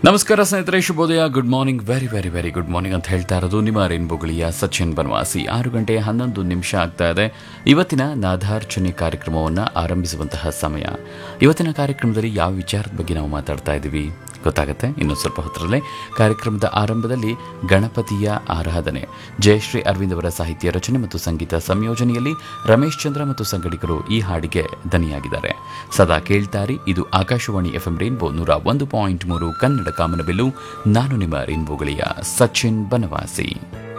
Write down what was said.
ನಮಸ್ಕಾರ ಸ್ನೇಹಿತರೆ ಶುಭೋದಯ good morning very very very good morning ಅಂತ ಹೇಳ್ತಾ ಇರೋದು ನಿಮ್ಮ ರೇನ್ಬೋಗಳಿಯ ಸಚಿನ್ ಬನವಾಸಿ ಆರು ಗಂಟೆ ಹನ್ನೊಂದು ನಿಮಿಷ ಆಗ್ತಾ ಇದೆ ಇವತ್ತಿನ ನಾದಾರ್ಚನೆ ಕಾರ್ಯಕ್ರಮವನ್ನು ಆರಂಭಿಸುವಂತಹ ಸಮಯ ಇವತ್ತಿನ ಕಾರ್ಯಕ್ರಮದಲ್ಲಿ ಯಾವ ವಿಚಾರದ ಬಗ್ಗೆ ನಾವು ಮಾತಾಡ್ತಾ ಇದ್ದೀವಿ ಗೊತ್ತಾಗುತ್ತೆ ಇನ್ನು ಸ್ವಲ್ಪ ಹೊತ್ತರಲ್ಲೇ ಕಾರ್ಯಕ್ರಮದ ಆರಂಭದಲ್ಲಿ ಗಣಪತಿಯ ಆರಾಧನೆ ಜಯಶ್ರೀ ಅರವಿಂದ್ ಅವರ ಸಾಹಿತ್ಯ ರಚನೆ ಮತ್ತು ಸಂಗೀತ ಸಂಯೋಜನೆಯಲ್ಲಿ ರಮೇಶ್ ಚಂದ್ರ ಮತ್ತು ಸಂಗಡಿಗರು ಈ ಹಾಡಿಗೆ ದನಿಯಾಗಿದ್ದಾರೆ ಸದಾ ಕೇಳ್ತಾರಿ ಇದು ಆಕಾಶವಾಣಿ ಎಫ್ಎಂ ರೇನ್ಬೋ ನೂರ ಒಂದು ಪಾಯಿಂಟ್ ಮೂರು ಕನ್ನಡ ಕಾಮನಬಿಲ್ಲು ನಾನು ನಿಮ್ಮ ರೇನ್ಬೋಗಳಿಯ ಸಚಿನ್ ಬನವಾಸಿ